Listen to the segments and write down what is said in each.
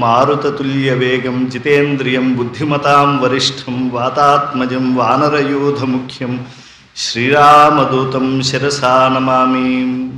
మారుతతుల్య వేగం జితేంద్రియం బుద్ధిమతాం వరిష్టం వాతాత్మజం వానరయూధ ముఖ్యం శ్రీరామదూతం శిరసా నమామి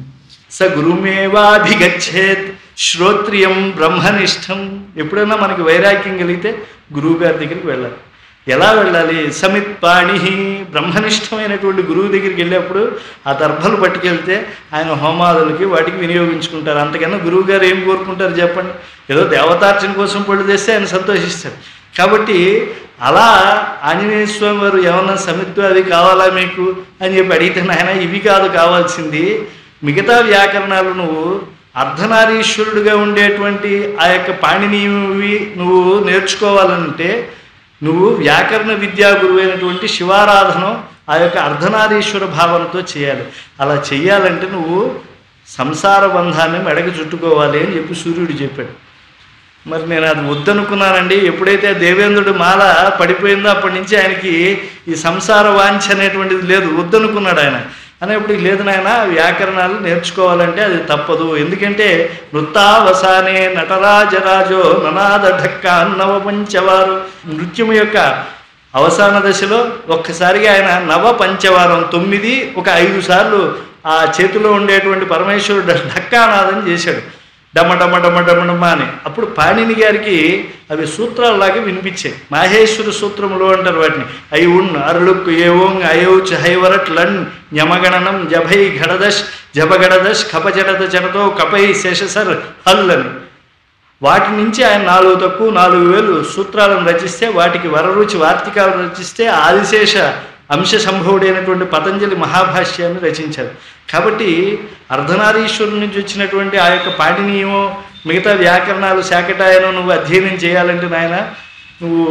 స గురుమేవాభిగచ్చేత్ శ్రోత్రియం బ్రహ్మనిష్టం ఎప్పుడైనా మనకి వైరాగ్యం కలిగితే గురువు గారి దగ్గరికి వెళ్ళాలి ఎలా వెళ్ళాలి సమిత్ పాణి బ్రహ్మనిష్టమైనటువంటి గురువు దగ్గరికి వెళ్ళేప్పుడు ఆ దర్భలు పట్టుకెళ్తే ఆయన హోమాదులకి వాటికి వినియోగించుకుంటారు అంతకన్నా గురువు గారు ఏం కోరుకుంటారు చెప్పండి ఏదో దేవతార్చన కోసం పళ్ళు తెస్తే ఆయన సంతోషిస్తారు కాబట్టి అలా ఆంజనేయ స్వామి వారు ఏమన్నా సమిత్తు అది కావాలా మీకు అని చెప్పి అడిగితే నాయన ఇవి కాదు కావాల్సింది మిగతా వ్యాకరణాలు నువ్వు అర్ధనారీశ్వరుడుగా ఉండేటువంటి ఆ యొక్క పాణినీవి నువ్వు నేర్చుకోవాలంటే నువ్వు వ్యాకరణ విద్యా గురువు అయినటువంటి శివారాధనం ఆ యొక్క అర్ధనారీశ్వర భావనతో చేయాలి అలా చేయాలంటే నువ్వు సంసార బంధాన్ని మెడకు చుట్టుకోవాలి అని చెప్పి సూర్యుడు చెప్పాడు మరి నేను అది వద్దనుకున్నానండి ఎప్పుడైతే దేవేంద్రుడు మాల పడిపోయిందో అప్పటి నుంచి ఆయనకి ఈ సంసార వాంఛ అనేటువంటిది లేదు వద్దనుకున్నాడు ఆయన అనేప్పటికి లేదు నాయన వ్యాకరణాలు నేర్చుకోవాలంటే అది తప్పదు ఎందుకంటే నృత్తావసానే నటరాజరాజో ననాద ఢక్క నవ పంచవారు నృత్యం యొక్క అవసాన దశలో ఒక్కసారిగా ఆయన నవ పంచవారం తొమ్మిది ఒక ఐదు సార్లు ఆ చేతిలో ఉండేటువంటి పరమేశ్వరుడు ఢక్కానాదం చేశాడు డమ డమ డమ డమ డమ అని అప్పుడు పాణిని గారికి అవి సూత్రాల్లాగా వినిపించాయి మాహేశ్వర సూత్రములు అంటారు వాటిని ఐ ఉన్ అరుళుక్ ఏవోంగ్ అయోచ్ హైవరట్ లన్ యమగణనం జభై ఘడదశ్ జపగడదశ్ కపజడద జడతో కపై శేషసర్ హల్ అని వాటి నుంచి ఆయన నాలుగు తక్కువ నాలుగు వేలు సూత్రాలను రచిస్తే వాటికి వరరుచి వార్తికాలు రచిస్తే ఆదిశేష అంశ సంభవుడైనటువంటి పతంజలి మహాభాష్యాన్ని రచించారు కాబట్టి అర్ధనారీశ్వరుడి నుంచి వచ్చినటువంటి ఆ యొక్క పాఠనీయమో మిగతా వ్యాకరణాలు శాకటాయనం నువ్వు అధ్యయనం చేయాలంటే నాయన నువ్వు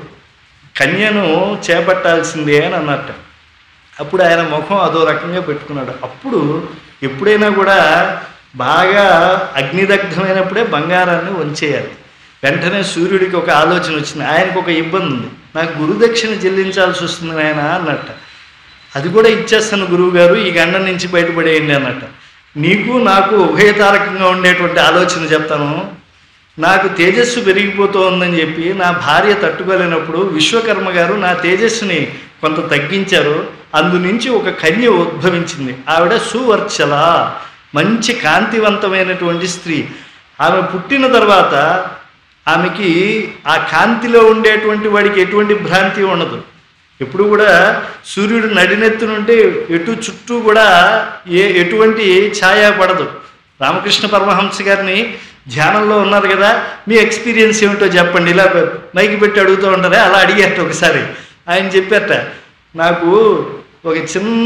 కన్యను చేపట్టాల్సిందే అని అన్నట్ట అప్పుడు ఆయన ముఖం అదో రకంగా పెట్టుకున్నాడు అప్పుడు ఎప్పుడైనా కూడా బాగా అగ్నిదగ్ధమైనప్పుడే బంగారాన్ని వంచేయాలి వెంటనే సూర్యుడికి ఒక ఆలోచన వచ్చింది ఆయనకు ఒక ఇబ్బంది ఉంది నాకు గురుదక్షిణ చెల్లించాల్సి వస్తుంది ఆయన అన్నట్ట అది కూడా ఇచ్చేస్తాను గురువు గారు ఈ గండం నుంచి బయటపడేయండి అన్నట్ట నీకు నాకు ఉభయతారకంగా ఉండేటువంటి ఆలోచన చెప్తాను నాకు తేజస్సు పెరిగిపోతూ ఉందని చెప్పి నా భార్య తట్టుకోలేనప్పుడు విశ్వకర్మ గారు నా తేజస్సుని కొంత తగ్గించారు అందు నుంచి ఒక కన్య ఉద్భవించింది ఆవిడ సువర్చల మంచి కాంతివంతమైనటువంటి స్త్రీ ఆమె పుట్టిన తర్వాత ఆమెకి ఆ కాంతిలో ఉండేటువంటి వాడికి ఎటువంటి భ్రాంతి ఉండదు ఎప్పుడు కూడా సూర్యుడు నడినెత్తునుంటే ఎటు చుట్టూ కూడా ఏ ఎటువంటి ఛాయ పడదు రామకృష్ణ పరమహంస గారిని ధ్యానంలో ఉన్నారు కదా మీ ఎక్స్పీరియన్స్ ఏమిటో చెప్పండి ఇలా మైకి పెట్టి అడుగుతూ ఉంటారే అలా అడిగారట ఒకసారి ఆయన చెప్పారట నాకు ఒక చిన్న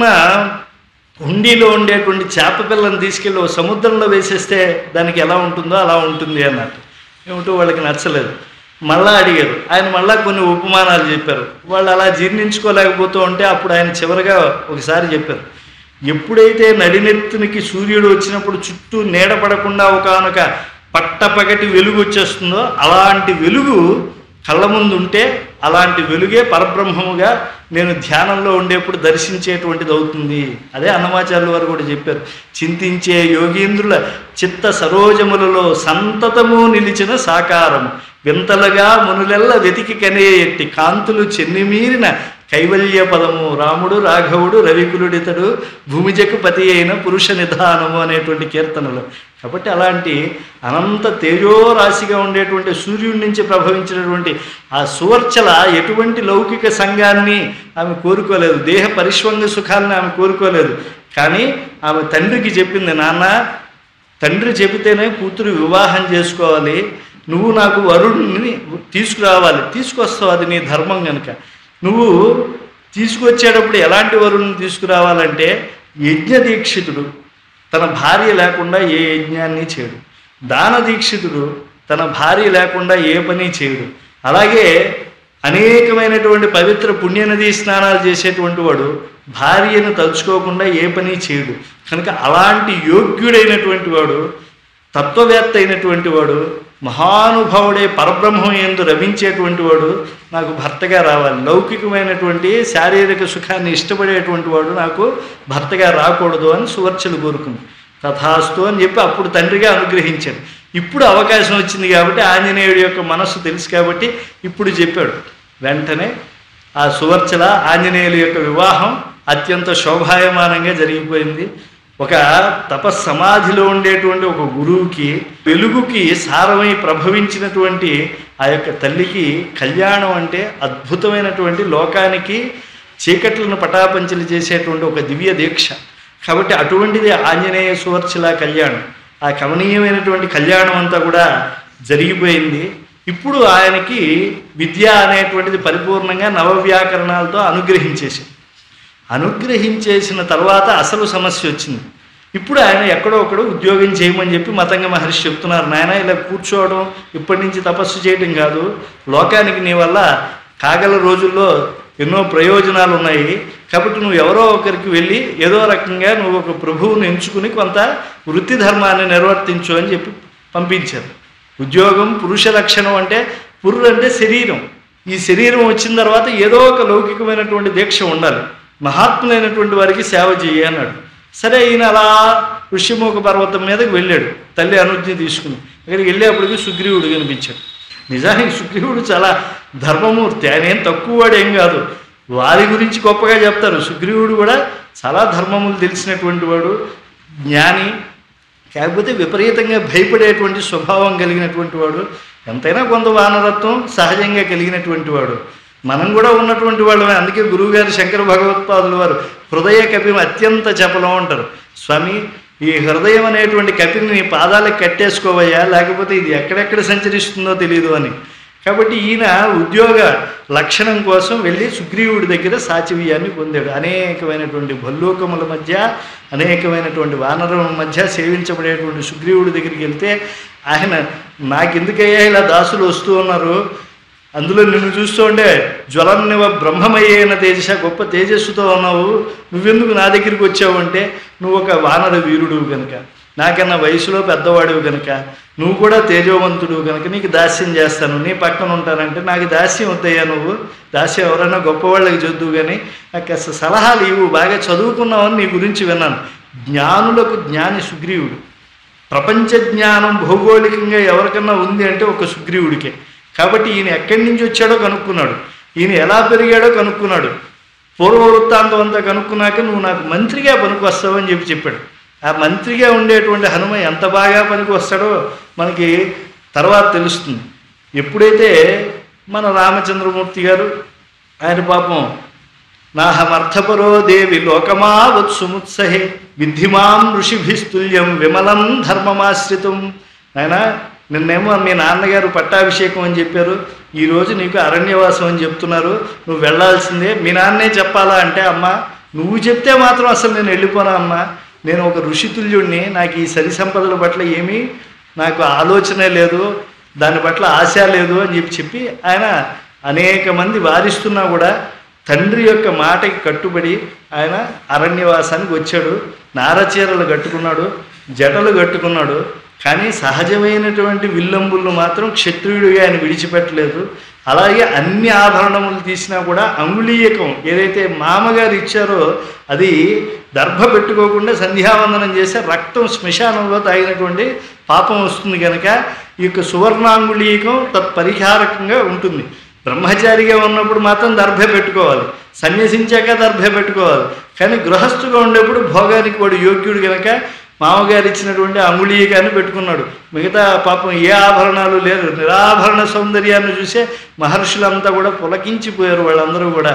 హుండీలో ఉండేటువంటి చేప పిల్లని తీసుకెళ్ళి ఓ సముద్రంలో వేసేస్తే దానికి ఎలా ఉంటుందో అలా ఉంటుంది అన్నట్టు ఏమిటో వాళ్ళకి నచ్చలేదు మళ్ళా అడిగారు ఆయన మళ్ళా కొన్ని ఉపమానాలు చెప్పారు వాళ్ళు అలా జీర్ణించుకోలేకపోతూ ఉంటే అప్పుడు ఆయన చివరిగా ఒకసారి చెప్పారు ఎప్పుడైతే నడినెత్తునికి సూర్యుడు వచ్చినప్పుడు చుట్టూ నీడ పడకుండా ఒకనొక పట్టపగటి వెలుగు వచ్చేస్తుందో అలాంటి వెలుగు కళ్ళ ముందు ఉంటే అలాంటి వెలుగే పరబ్రహ్మముగా నేను ధ్యానంలో ఉండేప్పుడు దర్శించేటువంటిది అవుతుంది అదే అన్నమాచార్యుల వారు కూడా చెప్పారు చింతించే యోగీంద్రుల చిత్త సరోజములలో సంతతము నిలిచిన సాకారము వింతలుగా మునులెల్ల వెతికి కనే ఎట్టి కాంతులు చెన్నిమీరిన కైవల్య పదము రాముడు రాఘవుడు రవికులుడితడు భూమిజకు పతి అయిన పురుష నిధానము అనేటువంటి కీర్తనలు కాబట్టి అలాంటి అనంత తేజోరాశిగా ఉండేటువంటి సూర్యుడి నుంచి ప్రభవించినటువంటి ఆ సువర్చల ఎటువంటి లౌకిక సంఘాన్ని ఆమె కోరుకోలేదు దేహ పరిశ్వంగ సుఖాలను ఆమె కోరుకోలేదు కానీ ఆమె తండ్రికి చెప్పింది నాన్న తండ్రి చెబితేనే కూతురు వివాహం చేసుకోవాలి నువ్వు నాకు వరుణ్ణి తీసుకురావాలి తీసుకొస్తావు అది నీ ధర్మం కనుక నువ్వు తీసుకొచ్చేటప్పుడు ఎలాంటి వరుణ్ణి తీసుకురావాలంటే యజ్ఞ దీక్షితుడు తన భార్య లేకుండా ఏ యజ్ఞాన్ని చేయడు దాన దీక్షితుడు తన భార్య లేకుండా ఏ పని చేయడు అలాగే అనేకమైనటువంటి పవిత్ర పుణ్యనదీ స్నానాలు చేసేటువంటి వాడు భార్యను తలుచుకోకుండా ఏ పని చేయడు కనుక అలాంటి యోగ్యుడైనటువంటి వాడు తత్వవేత్త అయినటువంటి వాడు మహానుభావుడే పరబ్రహ్మం ఎందు రమించేటువంటి వాడు నాకు భర్తగా రావాలి లౌకికమైనటువంటి శారీరక సుఖాన్ని ఇష్టపడేటువంటి వాడు నాకు భర్తగా రాకూడదు అని సువర్చలు కోరుకుంది తథాస్తు అని చెప్పి అప్పుడు తండ్రిగా అనుగ్రహించాడు ఇప్పుడు అవకాశం వచ్చింది కాబట్టి ఆంజనేయుడి యొక్క మనస్సు తెలుసు కాబట్టి ఇప్పుడు చెప్పాడు వెంటనే ఆ సువర్చల ఆంజనేయుల యొక్క వివాహం అత్యంత శోభాయమానంగా జరిగిపోయింది ఒక తపస్సమాధిలో ఉండేటువంటి ఒక గురువుకి వెలుగుకి సారమై ప్రభవించినటువంటి ఆ యొక్క తల్లికి కళ్యాణం అంటే అద్భుతమైనటువంటి లోకానికి చీకట్లను పటాపంచలు చేసేటువంటి ఒక దివ్య దీక్ష కాబట్టి అటువంటిది ఆంజనేయ సువర్చల కళ్యాణం ఆ కమనీయమైనటువంటి కళ్యాణం అంతా కూడా జరిగిపోయింది ఇప్పుడు ఆయనకి విద్య అనేటువంటిది పరిపూర్ణంగా నవవ్యాకరణాలతో అనుగ్రహించేసింది అనుగ్రహించేసిన తర్వాత అసలు సమస్య వచ్చింది ఇప్పుడు ఆయన ఎక్కడో ఒకడు ఉద్యోగం చేయమని చెప్పి మతంగ మహర్షి చెప్తున్నారు నాయన ఇలా కూర్చోవడం ఇప్పటి నుంచి తపస్సు చేయడం కాదు లోకానికి నీ వల్ల కాగల రోజుల్లో ఎన్నో ప్రయోజనాలు ఉన్నాయి కాబట్టి నువ్వు ఎవరో ఒకరికి వెళ్ళి ఏదో రకంగా నువ్వు ఒక ప్రభువుని ఎంచుకుని కొంత వృత్తి ధర్మాన్ని నిర్వర్తించు అని చెప్పి పంపించారు ఉద్యోగం పురుష లక్షణం అంటే పురుడు అంటే శరీరం ఈ శరీరం వచ్చిన తర్వాత ఏదో ఒక లౌకికమైనటువంటి దీక్ష ఉండాలి మహాత్ములైనటువంటి వారికి సేవ చేయి అన్నాడు సరే ఈయన అలా ఋష్యముఖ పర్వతం మీదకి వెళ్ళాడు తల్లి అనుజ్ఞ తీసుకుని అక్కడికి వెళ్ళేప్పటికి సుగ్రీవుడు కనిపించాడు నిజానికి సుగ్రీవుడు చాలా ధర్మమూర్తి ఆయన ఏం తక్కువ వాడు ఏం కాదు వారి గురించి గొప్పగా చెప్తారు సుగ్రీవుడు కూడా చాలా ధర్మములు తెలిసినటువంటి వాడు జ్ఞాని కాకపోతే విపరీతంగా భయపడేటువంటి స్వభావం కలిగినటువంటి వాడు ఎంతైనా కొంత వానరత్వం సహజంగా కలిగినటువంటి వాడు మనం కూడా ఉన్నటువంటి వాళ్ళమే అందుకే గురువుగారు శంకర భగవత్పాదుల వారు హృదయ కపిని అత్యంత చపలం అంటారు స్వామి ఈ హృదయం అనేటువంటి కపిని నీ పాదాలకు కట్టేసుకోవయ్యా లేకపోతే ఇది ఎక్కడెక్కడ సంచరిస్తుందో తెలియదు అని కాబట్టి ఈయన ఉద్యోగ లక్షణం కోసం వెళ్ళి సుగ్రీవుడి దగ్గర సాచివ్యాన్ని పొందాడు అనేకమైనటువంటి భల్లూకముల మధ్య అనేకమైనటువంటి వానరుల మధ్య సేవించబడేటువంటి సుగ్రీవుడి దగ్గరికి వెళ్తే ఆయన నాకెందుకయ్యా ఇలా దాసులు వస్తూ ఉన్నారు అందులో నిన్ను చూస్తుంటే జ్వలన్నివ బ్రహ్మమయ్యైన తేజస గొప్ప తేజస్సుతో ఉన్నావు నువ్వెందుకు నా దగ్గరికి వచ్చావు అంటే నువ్వు ఒక వానర వీరుడు కనుక నాకన్నా వయసులో పెద్దవాడివి కనుక నువ్వు కూడా తేజవంతుడు కనుక నీకు దాస్యం చేస్తాను నీ పక్కన ఉంటానంటే నాకు దాస్యం వద్దయ్యా నువ్వు దాస్యం ఎవరైనా గొప్పవాళ్ళకి చదువు కానీ నాకు కాస్త సలహాలు ఇవ్వు బాగా చదువుకున్నావని నీ గురించి విన్నాను జ్ఞానులకు జ్ఞాని సుగ్రీవుడు ప్రపంచ జ్ఞానం భౌగోళికంగా ఎవరికన్నా ఉంది అంటే ఒక సుగ్రీవుడికే కాబట్టి ఈయన ఎక్కడి నుంచి వచ్చాడో కనుక్కున్నాడు ఈయన ఎలా పెరిగాడో కనుక్కున్నాడు పూర్వ వృత్తాంతం అంతా కనుక్కున్నాక నువ్వు నాకు మంత్రిగా పనికి వస్తావు అని చెప్పి చెప్పాడు ఆ మంత్రిగా ఉండేటువంటి హనుమ ఎంత బాగా పనికి వస్తాడో మనకి తర్వాత తెలుస్తుంది ఎప్పుడైతే మన రామచంద్రమూర్తి గారు ఆయన పాపం నాహమర్థపరో దేవి లోకమావత్సుముత్సహే విద్ధిమాం ఋషిభిస్తుల్యం విమలం ధర్మమాశ్రితం నాయనా నిన్నేమో మీ నాన్నగారు పట్టాభిషేకం అని చెప్పారు ఈరోజు నీకు అరణ్యవాసం అని చెప్తున్నారు నువ్వు వెళ్ళాల్సిందే మీ నాన్నే చెప్పాలా అంటే అమ్మ నువ్వు చెప్తే మాత్రం అసలు నేను వెళ్ళిపోనా అమ్మా నేను ఒక ఋషితుల్యుడిని నాకు ఈ సరి సంపదల పట్ల ఏమీ నాకు ఆలోచనే లేదు దాని పట్ల ఆశ లేదు అని చెప్పి చెప్పి ఆయన అనేక మంది వారిస్తున్నా కూడా తండ్రి యొక్క మాటకి కట్టుబడి ఆయన అరణ్యవాసానికి వచ్చాడు నారచీరలు కట్టుకున్నాడు జటలు కట్టుకున్నాడు కానీ సహజమైనటువంటి విల్లంబులను మాత్రం క్షత్రియుడిగా ఆయన విడిచిపెట్టలేదు అలాగే అన్ని ఆభరణములు తీసినా కూడా అంగుళీయకం ఏదైతే మామగారు ఇచ్చారో అది దర్భ పెట్టుకోకుండా సంధ్యావందనం చేస్తే రక్తం శ్మశానంలో తాగినటువంటి పాపం వస్తుంది కనుక ఈ యొక్క సువర్ణాంగుళీయకం తత్పరిహారకంగా ఉంటుంది బ్రహ్మచారిగా ఉన్నప్పుడు మాత్రం దర్భే పెట్టుకోవాలి సన్యసించాక దర్భే పెట్టుకోవాలి కానీ గృహస్థుగా ఉండేప్పుడు భోగానికి వాడు యోగ్యుడు కనుక మామగారు ఇచ్చినటువంటి అంగుళీకాన్ని పెట్టుకున్నాడు మిగతా పాపం ఏ ఆభరణాలు లేరు నిరాభరణ సౌందర్యాన్ని చూసే మహర్షులంతా కూడా పులకించిపోయారు వాళ్ళందరూ కూడా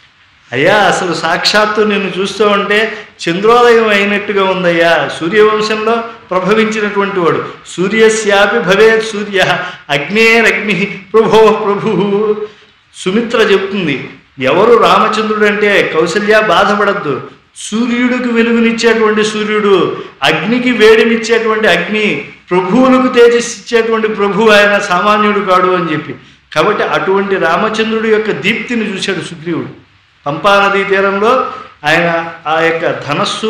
అయ్యా అసలు సాక్షాత్తు నిన్ను చూస్తూ ఉంటే చంద్రోదయం అయినట్టుగా ఉందయ్యా సూర్యవంశంలో ప్రభవించినటువంటి వాడు సూర్యస్యాపి భవేత్ సూర్య అగ్నేరగ్ని ప్రభో ప్రభు సుమిత్ర చెప్తుంది ఎవరు రామచంద్రుడు అంటే కౌసల్య బాధపడద్దు సూర్యుడికి వెలుగునిచ్చేటువంటి సూర్యుడు అగ్నికి వేడినిచ్చేటువంటి అగ్ని ప్రభువులకు తేజస్సిచ్చేటువంటి ప్రభు ఆయన సామాన్యుడు కాడు అని చెప్పి కాబట్టి అటువంటి రామచంద్రుడి యొక్క దీప్తిని చూశాడు సుగ్రీవుడు పంపానదీ తీరంలో ఆయన ఆ యొక్క ధనస్సు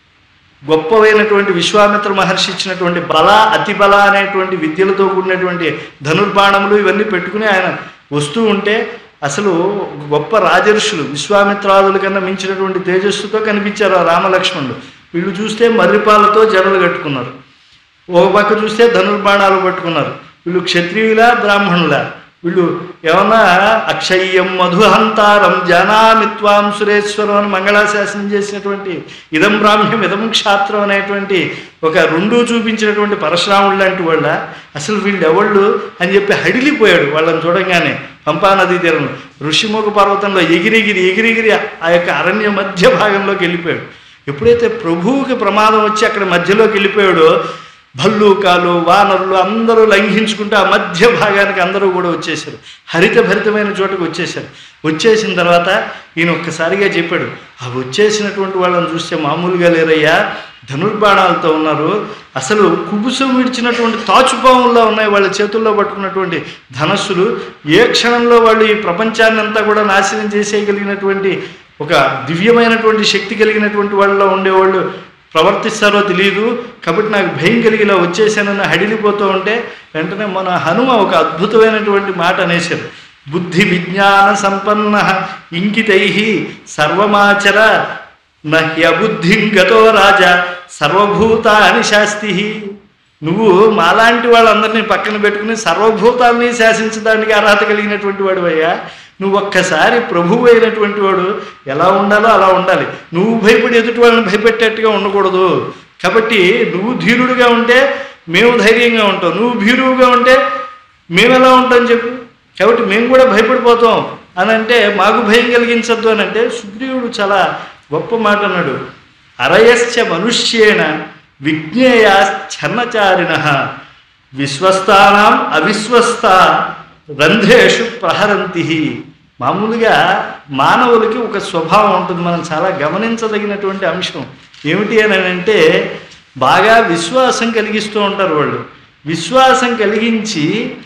గొప్పవైనటువంటి విశ్వామిత్ర మహర్షి ఇచ్చినటువంటి బల అతి బల అనేటువంటి విద్యలతో కూడినటువంటి ధనుర్బాణములు ఇవన్నీ పెట్టుకుని ఆయన వస్తూ ఉంటే అసలు గొప్ప రాజర్షులు విశ్వామిత్రాదుల కన్నా మించినటువంటి తేజస్సుతో కనిపించారు ఆ రామలక్ష్మణుడు వీళ్ళు చూస్తే మర్రిపాలతో జడలు కట్టుకున్నారు ఒక పక్క చూస్తే ధనుర్బాణాలు పట్టుకున్నారు వీళ్ళు క్షత్రియులా బ్రాహ్మణులా వీళ్ళు ఏమన్నా అక్షయ్యం మధుహంతారం జానామిత్వాం సురేశ్వరం అని మంగళాశాసనం చేసినటువంటి ఇదం బ్రాహ్మ్యం ఇదం క్షాత్రం అనేటువంటి ఒక రెండు చూపించినటువంటి పరశురాముడు లాంటి వాళ్ళ అసలు వీళ్ళు ఎవళ్ళు అని చెప్పి హడిలిపోయాడు వాళ్ళని చూడంగానే పంపా నదీ తీరంలో ఋషిముఖ పర్వతంలో ఎగిరెగిరి ఎగిరెగిరి ఆ యొక్క అరణ్య మధ్య భాగంలోకి వెళ్ళిపోయాడు ఎప్పుడైతే ప్రభువుకి ప్రమాదం వచ్చి అక్కడ మధ్యలోకి వెళ్ళిపోయాడో భల్లూకాలు వానరులు అందరూ లంఘించుకుంటూ ఆ మధ్య భాగానికి అందరూ కూడా వచ్చేసారు హరిత భరితమైన చోటుకు వచ్చేసారు వచ్చేసిన తర్వాత ఈయన ఒక్కసారిగా చెప్పాడు ఆ వచ్చేసినటువంటి వాళ్ళని చూస్తే మామూలుగా లేరయ్యా ధనుర్బాణాలతో ఉన్నారు అసలు కుబుసం విడిచినటువంటి తాచుపాముల్లో ఉన్నాయి వాళ్ళ చేతుల్లో పట్టుకున్నటువంటి ధనస్సులు ఏ క్షణంలో వాళ్ళు ఈ ప్రపంచాన్ని అంతా కూడా నాశనం చేసేయగలిగినటువంటి ఒక దివ్యమైనటువంటి శక్తి కలిగినటువంటి వాళ్ళలో ఉండేవాళ్ళు ప్రవర్తిస్తారో తెలియదు కాబట్టి నాకు భయం కలిగి ఇలా వచ్చేసానని హడిలిపోతూ ఉంటే వెంటనే మన హనుమ ఒక అద్భుతమైనటువంటి మాట అనేశారు బుద్ధి విజ్ఞాన సంపన్న ఇంకితై సర్వమాచర నహ్యబుద్ధిం గతో రాజా సర్వభూతాని శాస్తి నువ్వు మాలాంటి వాళ్ళందరినీ పక్కన పెట్టుకుని సర్వభూతాన్ని శాసించడానికి అర్హత కలిగినటువంటి వాడు అయ్యా నువ్వు ఒక్కసారి ప్రభువు అయినటువంటి వాడు ఎలా ఉండాలో అలా ఉండాలి నువ్వు భయపడి ఎదుటి వాళ్ళని భయపెట్టేట్టుగా ఉండకూడదు కాబట్టి నువ్వు ధీరుడుగా ఉంటే మేము ధైర్యంగా ఉంటాం నువ్వు భీరువుగా ఉంటే మేము ఎలా ఉంటాం చెప్పు కాబట్టి మేము కూడా భయపడిపోతాం అని అంటే మాకు భయం కలిగించద్దు అని అంటే సుగ్రీవుడు చాలా గొప్ప మాట అన్నాడు అరయశ్చ మనుష్యేణ విజ్ఞేయాశ్చన్నచారిణ విశ్వస్తానాం అవిశ్వస్త రంధ్రేషు ప్రహరంతి మామూలుగా మానవులకి ఒక స్వభావం ఉంటుంది మనం చాలా గమనించదగినటువంటి అంశం ఏమిటి అని అంటే బాగా విశ్వాసం కలిగిస్తూ ఉంటారు వాళ్ళు విశ్వాసం కలిగించి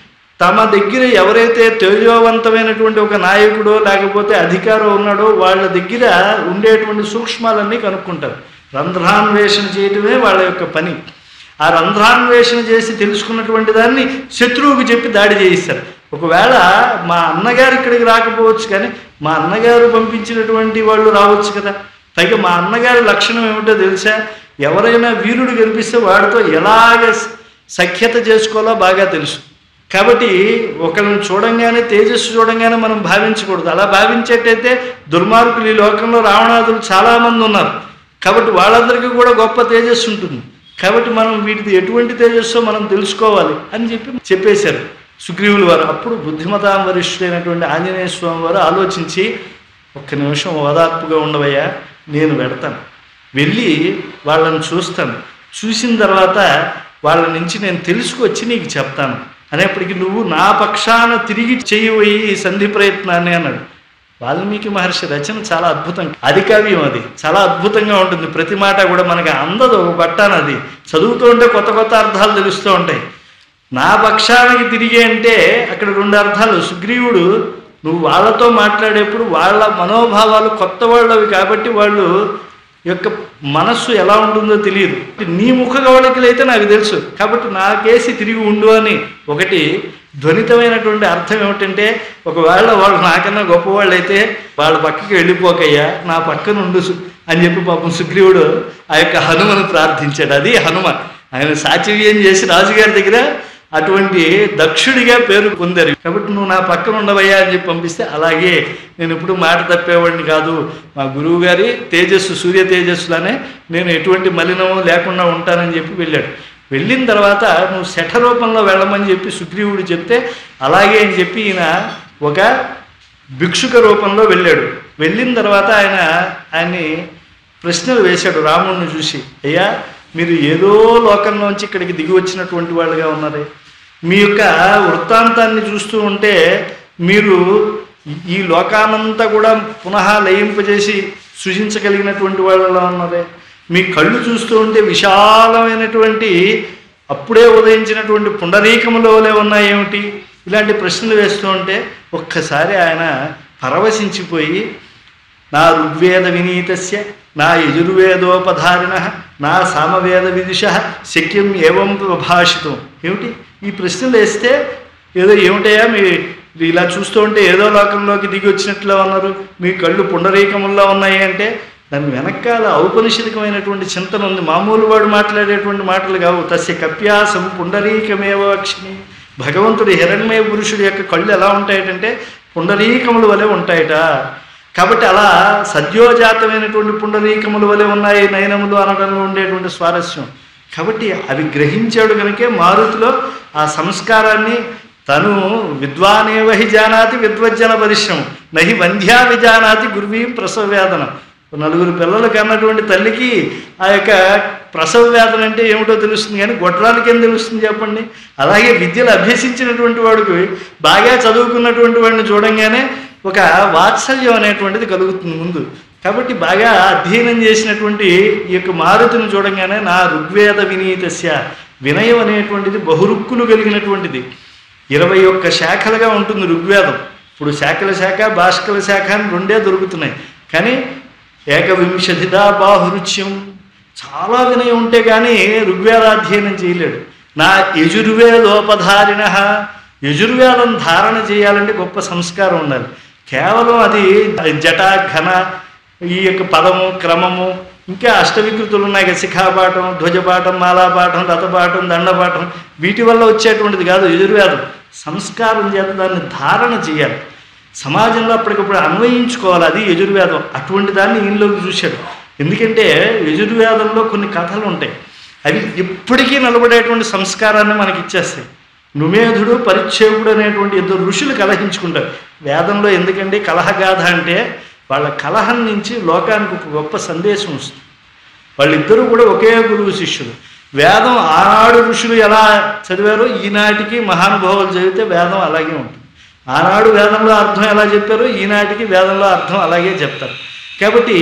తమ దగ్గర ఎవరైతే తేజోవంతమైనటువంటి ఒక నాయకుడో లేకపోతే అధికారం ఉన్నాడో వాళ్ళ దగ్గర ఉండేటువంటి సూక్ష్మాలన్నీ కనుక్కుంటారు రంధ్రాన్వేషణ చేయటమే వాళ్ళ యొక్క పని ఆ రంధ్రాన్వేషణ చేసి తెలుసుకున్నటువంటి దాన్ని శత్రువుకు చెప్పి దాడి చేయిస్తారు ఒకవేళ మా అన్నగారు ఇక్కడికి రాకపోవచ్చు కానీ మా అన్నగారు పంపించినటువంటి వాళ్ళు రావచ్చు కదా పైగా మా అన్నగారి లక్షణం ఏమిటో తెలుసా ఎవరైనా వీరుడు కనిపిస్తే వాడితో ఎలాగ సఖ్యత చేసుకోవాలో బాగా తెలుసు కాబట్టి ఒకరిని చూడంగానే తేజస్సు చూడంగానే మనం భావించకూడదు అలా భావించేటైతే దుర్మార్గులు ఈ లోకంలో రావణాదులు చాలామంది ఉన్నారు కాబట్టి వాళ్ళందరికీ కూడా గొప్ప తేజస్సు ఉంటుంది కాబట్టి మనం వీటిది ఎటువంటి తేజస్సో మనం తెలుసుకోవాలి అని చెప్పి చెప్పేశారు సుగ్రీవులు వారు అప్పుడు బుద్ధిమతాం వరిష్ఠుడైనటువంటి ఆంజనేయ స్వామి వారు ఆలోచించి ఒక్క నిమిషం ఓదార్పుగా ఉండవయ్యా నేను వెడతాను వెళ్ళి వాళ్ళని చూస్తాను చూసిన తర్వాత వాళ్ళ నుంచి నేను తెలుసుకొచ్చి నీకు చెప్తాను అనేప్పటికీ నువ్వు నా పక్షాన తిరిగి చేయబోయి ఈ సంధి ప్రయత్నాన్ని అన్నాడు వాల్మీకి మహర్షి రచన చాలా అద్భుతం అది కావ్యం అది చాలా అద్భుతంగా ఉంటుంది ప్రతి మాట కూడా మనకి అందదు ఒక పట్టాన అది చదువుతూ ఉంటే కొత్త కొత్త అర్థాలు తెలుస్తూ ఉంటాయి నా పక్షానికి తిరిగి అంటే అక్కడ రెండు అర్థాలు సుగ్రీవుడు నువ్వు వాళ్ళతో మాట్లాడేప్పుడు వాళ్ళ మనోభావాలు కొత్త వాళ్ళవి కాబట్టి వాళ్ళు యొక్క మనస్సు ఎలా ఉంటుందో తెలియదు నీ ముఖ గవళికలైతే నాకు తెలుసు కాబట్టి నాకేసి తిరిగి ఉండు అని ఒకటి ధ్వనితమైనటువంటి అర్థం ఏమిటంటే ఒకవేళ వాళ్ళు నాకన్నా గొప్పవాళ్ళు అయితే వాళ్ళ పక్కకి వెళ్ళిపోకయ్యా నా పక్కన ఉండు సు- అని చెప్పి పాపం సుగ్రీవుడు ఆ యొక్క హనుమను ప్రార్థించాడు అది హనుమ ఆయన సాచివ్యం చేసి రాజుగారి దగ్గర అటువంటి దక్షుడిగా పేరు పొందారు కాబట్టి నువ్వు నా పక్కన ఉండవయ్యా అని చెప్పి పంపిస్తే అలాగే నేను ఎప్పుడు మాట తప్పేవాడిని కాదు మా గురువు గారి తేజస్సు సూర్య తేజస్సులానే నేను ఎటువంటి మలినము లేకుండా ఉంటానని చెప్పి వెళ్ళాడు వెళ్ళిన తర్వాత నువ్వు శఠ రూపంలో వెళ్ళమని చెప్పి సుగ్రీవుడు చెప్తే అలాగే అని చెప్పి ఈయన ఒక భిక్షుక రూపంలో వెళ్ళాడు వెళ్ళిన తర్వాత ఆయన ఆయన్ని ప్రశ్నలు వేశాడు రాముడిని చూసి అయ్యా మీరు ఏదో లోకంలోంచి ఇక్కడికి దిగి వచ్చినటువంటి వాళ్ళుగా ఉన్నారే మీ యొక్క వృత్తాంతాన్ని చూస్తూ ఉంటే మీరు ఈ లోకానంతా కూడా పునః లయింపజేసి సృజించగలిగినటువంటి వాళ్ళలా ఉన్నారే మీ కళ్ళు చూస్తూ ఉంటే విశాలమైనటువంటి అప్పుడే ఉదయించినటువంటి పుండరీకములోలే ఉన్నాయేమిటి ఇలాంటి ప్రశ్నలు వేస్తూ ఉంటే ఒక్కసారి ఆయన పరవశించిపోయి నా ఋగ్వేద వినీతస్య నా యజుర్వేదోపధారిణ నా సామవేద విదుష శక్యం ఏవం భాషితం ఏమిటి ఈ ప్రశ్నలు వేస్తే ఏదో ఏమిటయా మీ ఇలా చూస్తూ ఉంటే ఏదో లోకంలోకి దిగి వచ్చినట్లు ఉన్నారు మీ కళ్ళు పుండరీకముల్లో ఉన్నాయి అంటే దాని వెనకాల ఔపనిషదికమైనటువంటి చింతన ఉంది మామూలు వాడు మాట్లాడేటువంటి మాటలు కావు తస్య కప్యాసం పుండరీకమేవ అక్షిని భగవంతుడు హిరణ్మయ పురుషుడి యొక్క కళ్ళు ఎలా ఉంటాయటంటే పుండరీకముల వలె ఉంటాయట కాబట్టి అలా సద్యోజాతమైనటువంటి పుండరీకముల వలె ఉన్నాయి నయనములు అనడంలో ఉండేటువంటి స్వారస్యం కాబట్టి అవి గ్రహించాడు కనుకే మారుతిలో ఆ సంస్కారాన్ని తను విద్వానేవ హి జానాతి విద్వజ్జన పరిశ్రమం నహి వంధ్యా విజానాతి గురువీం ప్రసవ వేదన నలుగురు పిల్లలు కన్నటువంటి తల్లికి ఆ యొక్క ప్రసవ వేదన అంటే ఏమిటో తెలుస్తుంది కానీ గొడ్రాలకి ఏం తెలుస్తుంది చెప్పండి అలాగే విద్యలు అభ్యసించినటువంటి వాడికి బాగా చదువుకున్నటువంటి వాడిని చూడంగానే ఒక వాత్సల్యం అనేటువంటిది కలుగుతుంది ముందు కాబట్టి బాగా అధ్యయనం చేసినటువంటి ఈ యొక్క మారుతిని చూడంగానే నా ఋగ్వేద వినీతస్య వినయం అనేటువంటిది బహురుక్కులు కలిగినటువంటిది ఇరవై ఒక్క శాఖలుగా ఉంటుంది ఋగ్వేదం ఇప్పుడు శాఖల శాఖ భాస్కల శాఖ అని రెండే దొరుకుతున్నాయి కానీ ఏకవింశతిదా బాహురుచ్యం చాలా వినయం ఉంటే కానీ ఋగ్వేదాధ్యయనం చేయలేడు నా యజుర్వేదోపధారిణ యజుర్వేదం ధారణ చేయాలంటే గొప్ప సంస్కారం ఉండాలి కేవలం అది జట ఘన ఈ యొక్క పదము క్రమము ఇంకా అష్టవికృతులు ఉన్నాయి కదా శిఖాపాఠం ధ్వజపాఠం మాలాపాఠం రథపాఠం దండపాఠం వీటి వల్ల వచ్చేటువంటిది కాదు యజుర్వేదం సంస్కారం చేత దాన్ని ధారణ చేయాలి సమాజంలో అప్పటికప్పుడు అన్వయించుకోవాలి అది యజుర్వేదం అటువంటి దాన్ని ఈయనలోకి చూశాడు ఎందుకంటే యజుర్వేదంలో కొన్ని కథలు ఉంటాయి అవి ఎప్పటికీ నిలబడేటువంటి సంస్కారాన్ని మనకి ఇచ్చేస్తాయి నుమేధుడు పరిచ్ఛేవుడు అనేటువంటి ఇద్దరు ఋషులు కలహించుకుంటారు వేదంలో ఎందుకంటే కలహగాథ అంటే వాళ్ళ కలహం నుంచి లోకానికి ఒక గొప్ప సందేశం వస్తుంది వాళ్ళిద్దరూ కూడా ఒకే గురువు శిష్యులు వేదం ఆనాడు ఋషులు ఎలా చదివారో ఈనాటికి మహానుభావులు చదివితే వేదం అలాగే ఉంటుంది ఆనాడు వేదంలో అర్థం ఎలా చెప్పారో ఈనాటికి వేదంలో అర్థం అలాగే చెప్తారు కాబట్టి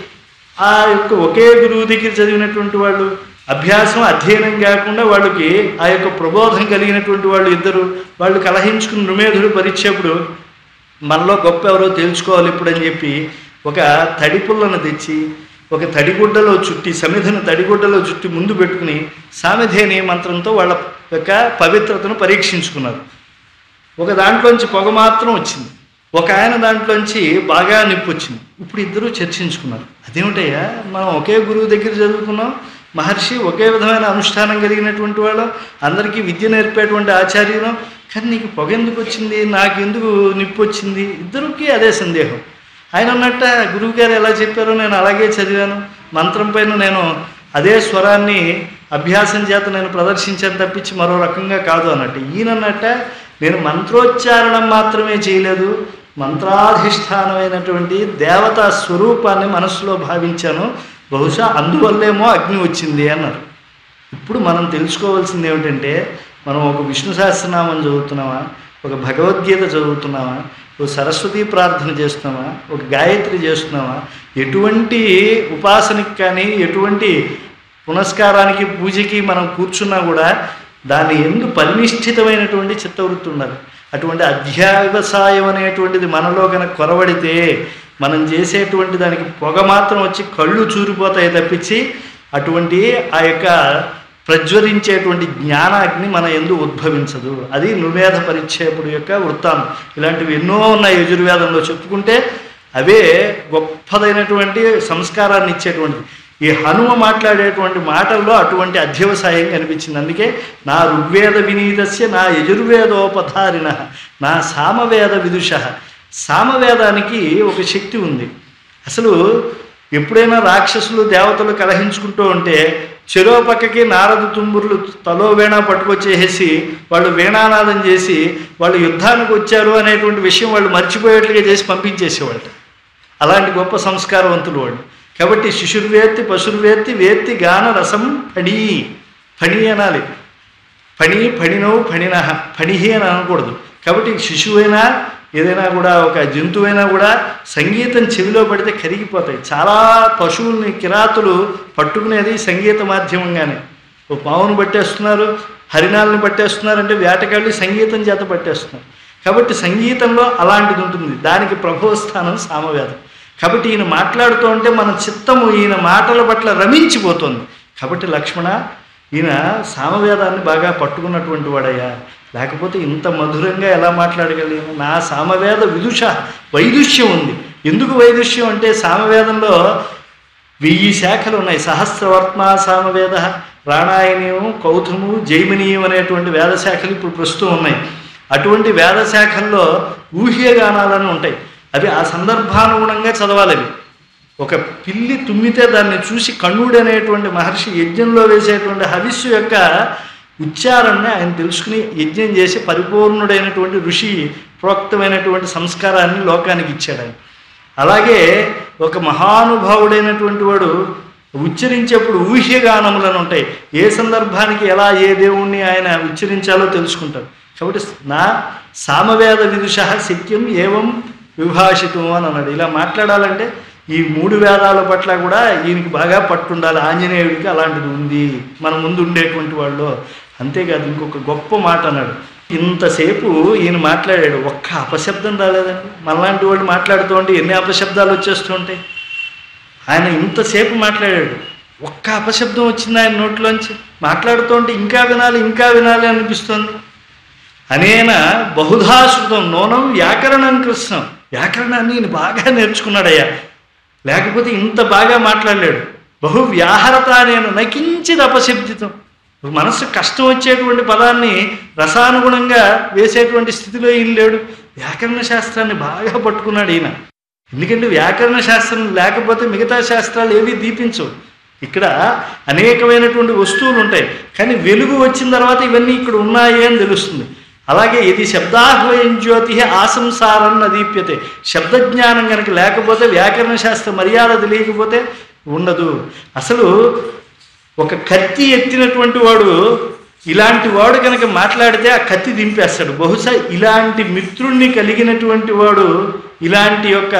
ఆ యొక్క ఒకే గురువు దగ్గర చదివినటువంటి వాళ్ళు అభ్యాసం అధ్యయనం కాకుండా వాళ్ళకి ఆ యొక్క ప్రబోధం కలిగినటువంటి వాళ్ళు ఇద్దరు వాళ్ళు కలహించుకుని నుమేధుడు పరిచేప్పుడు మనలో గొప్ప ఎవరో తెలుసుకోవాలి ఇప్పుడు అని చెప్పి ఒక తడి పుల్లను తెచ్చి ఒక తడిగుడ్డలో చుట్టి సమిధను తడిగుడ్డలో చుట్టి ముందు పెట్టుకుని సామిధేని మంత్రంతో వాళ్ళ యొక్క పవిత్రతను పరీక్షించుకున్నారు ఒక దాంట్లోంచి పొగ మాత్రం వచ్చింది ఒక ఆయన దాంట్లోంచి బాగా నిప్పు వచ్చింది ఇప్పుడు ఇద్దరు చర్చించుకున్నారు అదేమిటయ్యా మనం ఒకే గురువు దగ్గర చదువుకున్నాం మహర్షి ఒకే విధమైన అనుష్ఠానం కలిగినటువంటి వాళ్ళు అందరికీ విద్య నేర్పేటువంటి ఆచార్యులు కానీ నీకు పొగ ఎందుకు వచ్చింది నాకు ఎందుకు నిప్పు వచ్చింది ఇద్దరికి అదే సందేహం ఆయన అన్నట్ట గురువుగారు ఎలా చెప్పారో నేను అలాగే చదివాను మంత్రం పైన నేను అదే స్వరాన్ని అభ్యాసం చేత నేను ప్రదర్శించాను తప్పించి మరో రకంగా కాదు అన్నట్టు ఈయనన్నట్ట నేను మంత్రోచ్చారణం మాత్రమే చేయలేదు మంత్రాధిష్టానమైనటువంటి దేవతా స్వరూపాన్ని మనస్సులో భావించాను బహుశా అందువల్లేమో అగ్ని వచ్చింది అన్నారు ఇప్పుడు మనం తెలుసుకోవాల్సింది ఏమిటంటే మనం ఒక విష్ణు సహస్రనామం చదువుతున్నామా ఒక భగవద్గీత చదువుతున్నామా ఒక సరస్వతి ప్రార్థన చేస్తున్నామా ఒక గాయత్రి చేస్తున్నామా ఎటువంటి ఉపాసనకి కానీ ఎటువంటి పునస్కారానికి పూజకి మనం కూర్చున్నా కూడా దాని ఎందు పరినిష్ఠితమైనటువంటి చిత్తవృత్తి ఉండాలి అటువంటి అధ్యావసాయం అనేటువంటిది మనలో కనుక కొరవడితే మనం చేసేటువంటి దానికి పొగ మాత్రం వచ్చి కళ్ళు చూరిపోతాయి తప్పించి అటువంటి ఆ యొక్క ప్రజ్వరించేటువంటి జ్ఞానాగ్ని మన ఎందు ఉద్భవించదు అది నువేద పరిచ్ఛేపుడు యొక్క వృత్తాంతం ఇలాంటివి ఎన్నో ఉన్నాయి యజుర్వేదంలో చెప్పుకుంటే అవే గొప్పదైనటువంటి సంస్కారాన్ని ఇచ్చేటువంటిది ఈ హనుమ మాట్లాడేటువంటి మాటల్లో అటువంటి అధ్యవసాయం కనిపించింది అందుకే నా ఋగ్వేద వినీతస్య నా యజుర్వేదోపధారిణ నా సామవేద విదుష సామవేదానికి ఒక శక్తి ఉంది అసలు ఎప్పుడైనా రాక్షసులు దేవతలు కలహించుకుంటూ ఉంటే చెరో పక్కకి నారద తుంబుర్లు తలో వీణ పట్టుకొచ్చేసి వాళ్ళు వీణానాదం చేసి వాళ్ళు యుద్ధానికి వచ్చారు అనేటువంటి విషయం వాళ్ళు మర్చిపోయేట్లుగా చేసి పంపించేసేవాళ్ళు అలాంటి గొప్ప సంస్కారవంతులు వాళ్ళు కాబట్టి శిశుర్వేత్తి పశుర్వేత్తి వేత్తి గాన రసం ఫణి ఫణి అనాలి ఫణి ఫణినవు ఫణిన ఫణిహి అని అనకూడదు కాబట్టి శిశువైనా ఏదైనా కూడా ఒక జంతువైనా కూడా సంగీతం చెవిలో పడితే కరిగిపోతాయి చాలా పశువుల్ని కిరాతులు పట్టుకునేది సంగీత మాధ్యమంగానే ఓ పావును పట్టేస్తున్నారు హరిణాలను పట్టేస్తున్నారంటే వేటగాళ్ళు సంగీతం చేత పట్టేస్తున్నారు కాబట్టి సంగీతంలో అలాంటిది ఉంటుంది దానికి ప్రభోస్థానం సామవేదం కాబట్టి ఈయన మాట్లాడుతూ ఉంటే మన చిత్తము ఈయన మాటల పట్ల రమించిపోతుంది కాబట్టి లక్ష్మణ ఈయన సామవేదాన్ని బాగా పట్టుకున్నటువంటి వాడయ్యా లేకపోతే ఇంత మధురంగా ఎలా మాట్లాడగలిగాను నా సామవేద విదుష వైదుష్యం ఉంది ఎందుకు వైదుష్యం అంటే సామవేదంలో వెయ్యి శాఖలు ఉన్నాయి సహస్రవర్త్మ సామవేద రాణాయనీయం కౌతుము జైమినీయం అనేటువంటి వేద శాఖలు ఇప్పుడు ప్రస్తుతం ఉన్నాయి అటువంటి వేద శాఖల్లో ఊహ్యగానాలని ఉంటాయి అవి ఆ సందర్భానుగుణంగా చదవాలి అవి ఒక పిల్లి తుమ్మితే దాన్ని చూసి కణుడు అనేటువంటి మహర్షి యజ్ఞంలో వేసేటువంటి హవిస్సు యొక్క ఉచ్చారణని ఆయన తెలుసుకుని యజ్ఞం చేసి పరిపూర్ణుడైనటువంటి ఋషి ప్రోక్తమైనటువంటి సంస్కారాన్ని లోకానికి ఇచ్చాడు ఆయన అలాగే ఒక మహానుభావుడైనటువంటి వాడు ఉచ్చరించేప్పుడు ఊహ్యగానములను ఉంటాయి ఏ సందర్భానికి ఎలా ఏ దేవుణ్ణి ఆయన ఉచ్చరించాలో తెలుసుకుంటారు కాబట్టి నా సామవేద విదుష శక్యం ఏవం విభాషితం అని అన్నాడు ఇలా మాట్లాడాలంటే ఈ మూడు వేదాల పట్ల కూడా ఈయనకి బాగా పట్టుండాలి ఆంజనేయుడికి అలాంటిది ఉంది మన ముందు ఉండేటువంటి వాళ్ళు అంతేకాదు ఇంకొక గొప్ప మాట అన్నాడు ఇంతసేపు ఈయన మాట్లాడాడు ఒక్క అపశబ్దం రాలేదండి మనలాంటి వాళ్ళు మాట్లాడుతూ ఉంటే ఎన్ని అపశబ్దాలు వచ్చేస్తూ ఉంటాయి ఆయన ఇంతసేపు మాట్లాడాడు ఒక్క అపశబ్దం వచ్చింది ఆయన నోట్లోంచి మాట్లాడుతూ ఉంటే ఇంకా వినాలి ఇంకా వినాలి అనిపిస్తుంది అనేన బహుధాశ్రుతం నూనం వ్యాకరణం కృష్ణం వ్యాకరణాన్ని ఈయన బాగా నేర్చుకున్నాడయ్యా లేకపోతే ఇంత బాగా మాట్లాడలేడు బహు వ్యాహరత నేను నకించిది అపశబ్దితం మనసు కష్టం వచ్చేటువంటి పదాన్ని రసానుగుణంగా వేసేటువంటి స్థితిలో ఈయన లేడు వ్యాకరణ శాస్త్రాన్ని బాగా పట్టుకున్నాడు ఈయన ఎందుకంటే వ్యాకరణ శాస్త్రం లేకపోతే మిగతా శాస్త్రాలు ఏవి దీపించవు ఇక్కడ అనేకమైనటువంటి వస్తువులు ఉంటాయి కానీ వెలుగు వచ్చిన తర్వాత ఇవన్నీ ఇక్కడ ఉన్నాయి అని తెలుస్తుంది అలాగే ఇది శబ్దాహ్వయం జ్యోతి ఆసంసారం దీప్యతే శబ్దజ్ఞానం కనుక లేకపోతే వ్యాకరణ శాస్త్ర మర్యాద తెలియకపోతే ఉండదు అసలు ఒక కత్తి ఎత్తినటువంటి వాడు ఇలాంటి వాడు కనుక మాట్లాడితే ఆ కత్తి దింపేస్తాడు బహుశా ఇలాంటి మిత్రుణ్ణి కలిగినటువంటి వాడు ఇలాంటి యొక్క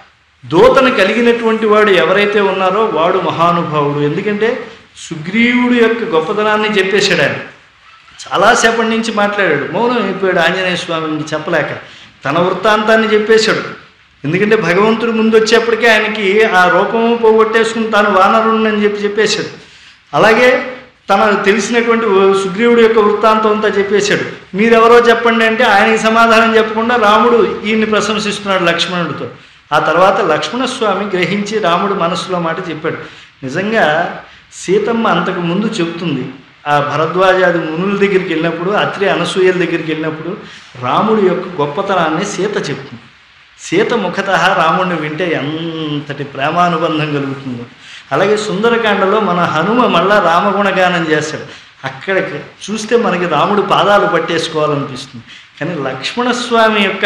దూతను కలిగినటువంటి వాడు ఎవరైతే ఉన్నారో వాడు మహానుభావుడు ఎందుకంటే సుగ్రీవుడు యొక్క గొప్పతనాన్ని చెప్పేశాడు ఆయన చాలాసేపటి నుంచి మాట్లాడాడు మౌనం అయిపోయాడు ఆంజనేయ స్వామిని చెప్పలేక తన వృత్తాంతాన్ని చెప్పేశాడు ఎందుకంటే భగవంతుడు ముందు వచ్చేప్పటికే ఆయనకి ఆ రూపము పోగొట్టేసుకుని తాను వానరుణ్ణని చెప్పి చెప్పేశాడు అలాగే తన తెలిసినటువంటి సుగ్రీవుడి యొక్క వృత్తాంతం అంతా చెప్పేశాడు మీరెవరో చెప్పండి అంటే ఆయనకి సమాధానం చెప్పకుండా రాముడు ఈయన్ని ప్రశంసిస్తున్నాడు లక్ష్మణుడితో ఆ తర్వాత లక్ష్మణస్వామి గ్రహించి రాముడు మనస్సులో మాట చెప్పాడు నిజంగా సీతమ్మ అంతకు ముందు చెప్తుంది ఆ భరద్వాజాది మునుల దగ్గరికి వెళ్ళినప్పుడు అత్రి అనసూయల దగ్గరికి వెళ్ళినప్పుడు రాముడి యొక్క గొప్పతనాన్ని సీత చెప్తుంది సీత ముఖత రాముడిని వింటే ఎంతటి ప్రేమానుబంధం కలుగుతుందో అలాగే సుందరకాండలో మన హనుమ మళ్ళా రామగుణగానం చేస్తాడు అక్కడికి చూస్తే మనకి రాముడు పాదాలు పట్టేసుకోవాలనిపిస్తుంది కానీ లక్ష్మణస్వామి యొక్క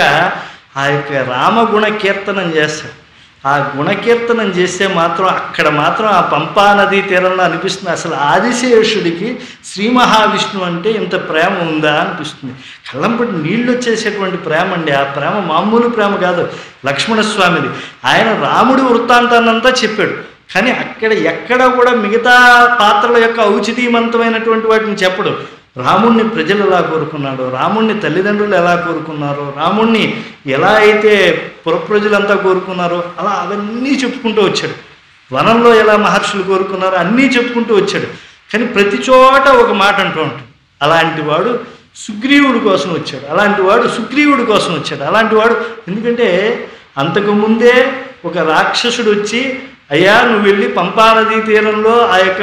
ఆ యొక్క రామగుణ కీర్తనం చేస్తాడు ఆ గుణకీర్తనం చేస్తే మాత్రం అక్కడ మాత్రం ఆ పంపా నదీ తీరంలో అనిపిస్తుంది అసలు ఆదిశేషుడికి శ్రీ మహావిష్ణువు అంటే ఇంత ప్రేమ ఉందా అనిపిస్తుంది కళ్ళంపటి నీళ్ళు వచ్చేసేటువంటి ప్రేమ అండి ఆ ప్రేమ మామూలు ప్రేమ కాదు లక్ష్మణస్వామిది ఆయన రాముడి వృత్తాంతాన్నంతా చెప్పాడు కానీ అక్కడ ఎక్కడ కూడా మిగతా పాత్రల యొక్క ఔచితీయవంతమైనటువంటి వాటిని చెప్పడు రాముణ్ణి ప్రజలు ఎలా కోరుకున్నాడో రాముణ్ణి తల్లిదండ్రులు ఎలా కోరుకున్నారో రాముణ్ణి ఎలా అయితే పురప్రజలంతా కోరుకున్నారో అలా అవన్నీ చెప్పుకుంటూ వచ్చాడు వనంలో ఎలా మహర్షులు కోరుకున్నారో అన్నీ చెప్పుకుంటూ వచ్చాడు కానీ ప్రతి చోట ఒక మాట అంటూ ఉంటాడు అలాంటి వాడు సుగ్రీవుడి కోసం వచ్చాడు అలాంటి వాడు సుగ్రీవుడి కోసం వచ్చాడు అలాంటి వాడు ఎందుకంటే అంతకుముందే ఒక రాక్షసుడు వచ్చి అయ్యా నువ్వు వెళ్ళి పంపానదీ తీరంలో ఆ యొక్క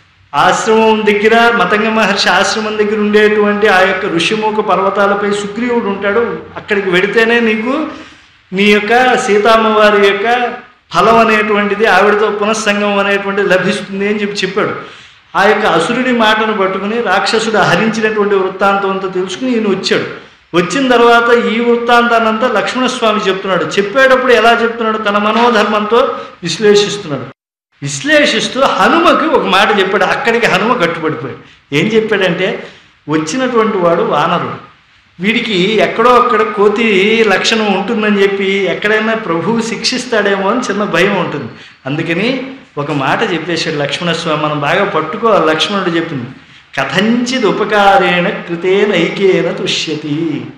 ఆశ్రమం దగ్గర మతంగ మహర్షి ఆశ్రమం దగ్గర ఉండేటువంటి ఆ యొక్క ఋషిముఖ పర్వతాలపై సుగ్రీవుడు ఉంటాడు అక్కడికి వెడితేనే నీకు నీ యొక్క సీతామ్మవారి యొక్క ఫలం అనేటువంటిది ఆవిడతో పునఃసంగమం అనేటువంటిది లభిస్తుంది అని చెప్పి చెప్పాడు ఆ యొక్క అసురుడి మాటను పట్టుకుని రాక్షసుడు హరించినటువంటి వృత్తాంతం అంతా తెలుసుకుని ఈయన వచ్చాడు వచ్చిన తర్వాత ఈ వృత్తాంతాన్నంతా లక్ష్మణస్వామి చెప్తున్నాడు చెప్పేటప్పుడు ఎలా చెప్తున్నాడు తన మనోధర్మంతో విశ్లేషిస్తున్నాడు విశ్లేషిస్తూ హనుమకి ఒక మాట చెప్పాడు అక్కడికి హనుమ కట్టుబడిపోయాడు ఏం చెప్పాడంటే వచ్చినటువంటి వాడు వానరుడు వీడికి ఎక్కడో అక్కడ కోతి లక్షణం ఉంటుందని చెప్పి ఎక్కడైనా ప్రభువు శిక్షిస్తాడేమో అని చిన్న భయం ఉంటుంది అందుకని ఒక మాట చెప్పేశాడు లక్ష్మణస్వామి మనం బాగా పట్టుకోవాలి లక్ష్మణుడు చెప్పింది కథంచిద్ ఉపకారేణ కృతేన ఐకేన తుష్యతి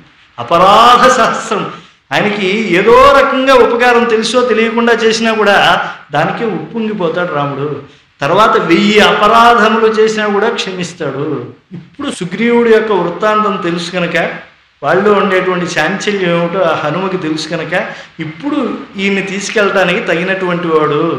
అపరాధ సహస్రం ఆయనకి ఏదో రకంగా ఉపకారం తెలుసో తెలియకుండా చేసినా కూడా దానికి ఉప్పొంగిపోతాడు రాముడు తర్వాత వెయ్యి అపరాధములు చేసినా కూడా క్షమిస్తాడు ఇప్పుడు సుగ్రీవుడి యొక్క వృత్తాంతం తెలుసు కనుక వాళ్ళు ఉండేటువంటి చాంచల్యం ఏమిటో ఆ హనుమకి తెలుసు కనుక ఇప్పుడు ఈయన్ని తీసుకెళ్ళటానికి తగినటువంటి వాడు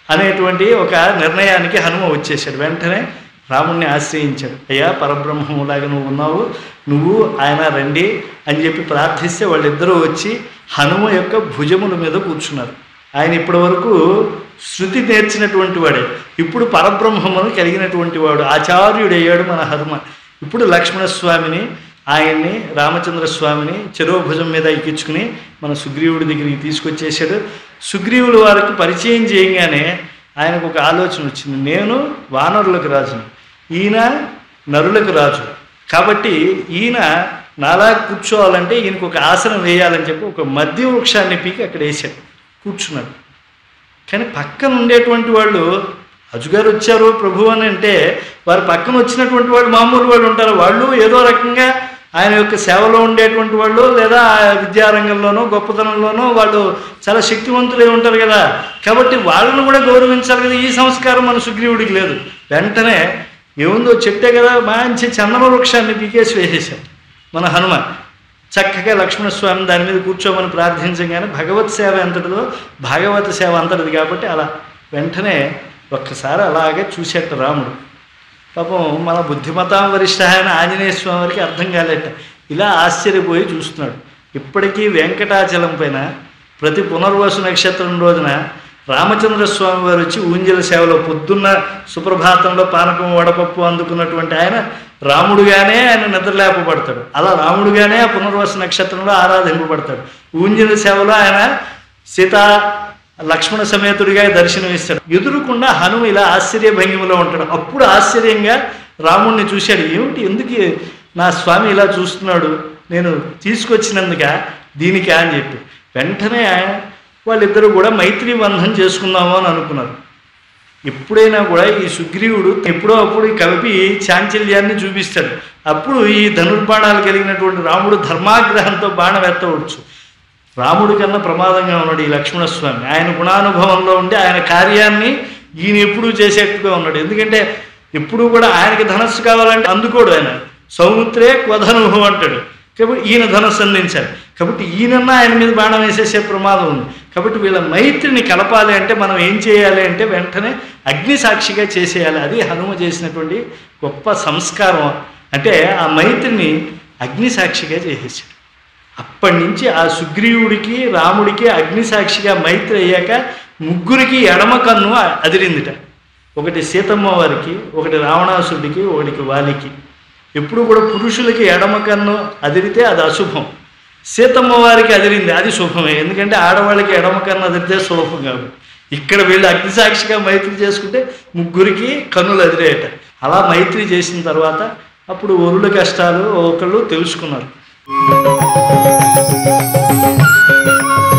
అనేటువంటి ఒక నిర్ణయానికి హనుమ వచ్చేసాడు వెంటనే రాముణ్ణి ఆశ్రయించాడు అయ్యా పరబ్రహ్మములాగా నువ్వు ఉన్నావు నువ్వు ఆయన రండి అని చెప్పి ప్రార్థిస్తే వాళ్ళిద్దరూ వచ్చి హనుమ యొక్క భుజముల మీద కూర్చున్నారు ఆయన ఇప్పటి వరకు శృతి నేర్చినటువంటి వాడే ఇప్పుడు పరబ్రహ్మమును కలిగినటువంటి వాడు ఆచార్యుడు అయ్యాడు మన హనుమ ఇప్పుడు లక్ష్మణస్వామిని ఆయన్ని రామచంద్ర స్వామిని చెరువు భుజం మీద ఎక్కించుకుని మన సుగ్రీవుడి దగ్గరికి తీసుకొచ్చేసాడు సుగ్రీవుడు వారికి పరిచయం చేయగానే ఆయనకు ఒక ఆలోచన వచ్చింది నేను వానరులకు రాజును ఈయన నరులకు రాజు కాబట్టి ఈయన నాలా కూర్చోవాలంటే ఈయనకు ఒక ఆసనం వేయాలని చెప్పి ఒక మద్య వృక్షాన్ని పీకి అక్కడ వేశాడు కూర్చున్నాడు కానీ పక్కన ఉండేటువంటి వాళ్ళు అజుగారు వచ్చారు ప్రభు అని అంటే వారి పక్కన వచ్చినటువంటి వాళ్ళు మామూలు వాళ్ళు ఉంటారు వాళ్ళు ఏదో రకంగా ఆయన యొక్క సేవలో ఉండేటువంటి వాళ్ళు లేదా ఆ విద్యారంగంలోనో గొప్పతనంలోనో వాళ్ళు చాలా శక్తివంతులై ఉంటారు కదా కాబట్టి వాళ్ళని కూడా గౌరవించాలి కదా ఈ సంస్కారం మన సుగ్రీవుడికి లేదు వెంటనే ఏముందో చెప్తే కదా మంచి చందన వృక్షాన్ని పీకేసి వేసేశారు మన హనుమ చక్కగా లక్ష్మణస్వామి దాని మీద కూర్చోమని ప్రార్థించగానే భగవత్ సేవ ఎంతటిదో భాగవత సేవ అంతటిది కాబట్టి అలా వెంటనే ఒక్కసారి అలాగే చూసేట రాముడు పాపం మన బుద్ధిమతాం వరిష్ట అయిన ఆంజనేయ స్వామి వారికి అర్థం కాలేట ఇలా ఆశ్చర్యపోయి చూస్తున్నాడు ఇప్పటికీ వెంకటాచలం పైన ప్రతి పునర్వసు నక్షత్రం రోజున రామచంద్ర స్వామి వారు వచ్చి ఊంజల సేవలో పొద్దున్న సుప్రభాతంలో పానకం వడపప్పు అందుకున్నటువంటి ఆయన రాముడుగానే ఆయన నిద్రలేపబడతాడు అలా రాముడుగానే ఆ పునర్వసు నక్షత్రంలో ఆరాధింపబడతాడు ఊంజల సేవలో ఆయన సీతా లక్ష్మణ సమేతుడిగా దర్శనమిస్తాడు ఎదురుకుండా హనుమ ఇలా ఆశ్చర్య భంగిమలో ఉంటాడు అప్పుడు ఆశ్చర్యంగా రాముణ్ణి చూశాడు ఏమిటి ఎందుకు నా స్వామి ఇలా చూస్తున్నాడు నేను తీసుకొచ్చినందుక దీనికా అని చెప్పి వెంటనే వాళ్ళిద్దరూ కూడా మైత్రి బంధం చేసుకుందాము అని అనుకున్నారు ఎప్పుడైనా కూడా ఈ సుగ్రీవుడు ఎప్పుడో అప్పుడు ఈ కవిపి చాంచల్యాన్ని చూపిస్తాడు అప్పుడు ఈ ధనుర్బాణాలు కలిగినటువంటి రాముడు ధర్మాగ్రహంతో బాణం ఎత్తవచ్చు రాముడి కన్నా ప్రమాదంగా ఉన్నాడు ఈ లక్ష్మణస్వామి ఆయన గుణానుభవంలో ఉండి ఆయన కార్యాన్ని ఈయన ఎప్పుడూ చేసేట్టుగా ఉన్నాడు ఎందుకంటే ఎప్పుడూ కూడా ఆయనకి ధనస్సు కావాలంటే అందుకోడు ఆయన సౌమిత్రే క్వధనుభవం అంటాడు కాబట్టి ఈయన ధనస్సు అందించాలి కాబట్టి ఈయనన్నా ఆయన మీద బాణం వేసేసే ప్రమాదం ఉంది కాబట్టి వీళ్ళ మైత్రిని కలపాలి అంటే మనం ఏం చేయాలి అంటే వెంటనే అగ్ని సాక్షిగా చేసేయాలి అది హనుమ చేసినటువంటి గొప్ప సంస్కారం అంటే ఆ మైత్రిని అగ్ని సాక్షిగా చేసేసాడు అప్పటి నుంచి ఆ సుగ్రీవుడికి రాముడికి అగ్నిసాక్షిగా మైత్రి అయ్యాక ముగ్గురికి ఎడమ కన్ను అదిరిందిట ఒకటి సీతమ్మ వారికి ఒకటి రావణాసుడికి ఒకటికి వాలికి ఎప్పుడు కూడా పురుషులకి ఎడమ కన్ను అదిరితే అది అశుభం సీతమ్మ వారికి అదిరింది అది శుభమే ఎందుకంటే ఆడవాళ్ళకి ఎడమ కన్ను అదిరితే శుభం కాబట్టి ఇక్కడ వీళ్ళు అగ్నిసాక్షిగా మైత్రి చేసుకుంటే ముగ్గురికి కన్నులు అదిరేయట అలా మైత్రి చేసిన తర్వాత అప్పుడు ఒరుల కష్టాలు ఒకళ్ళు తెలుసుకున్నారు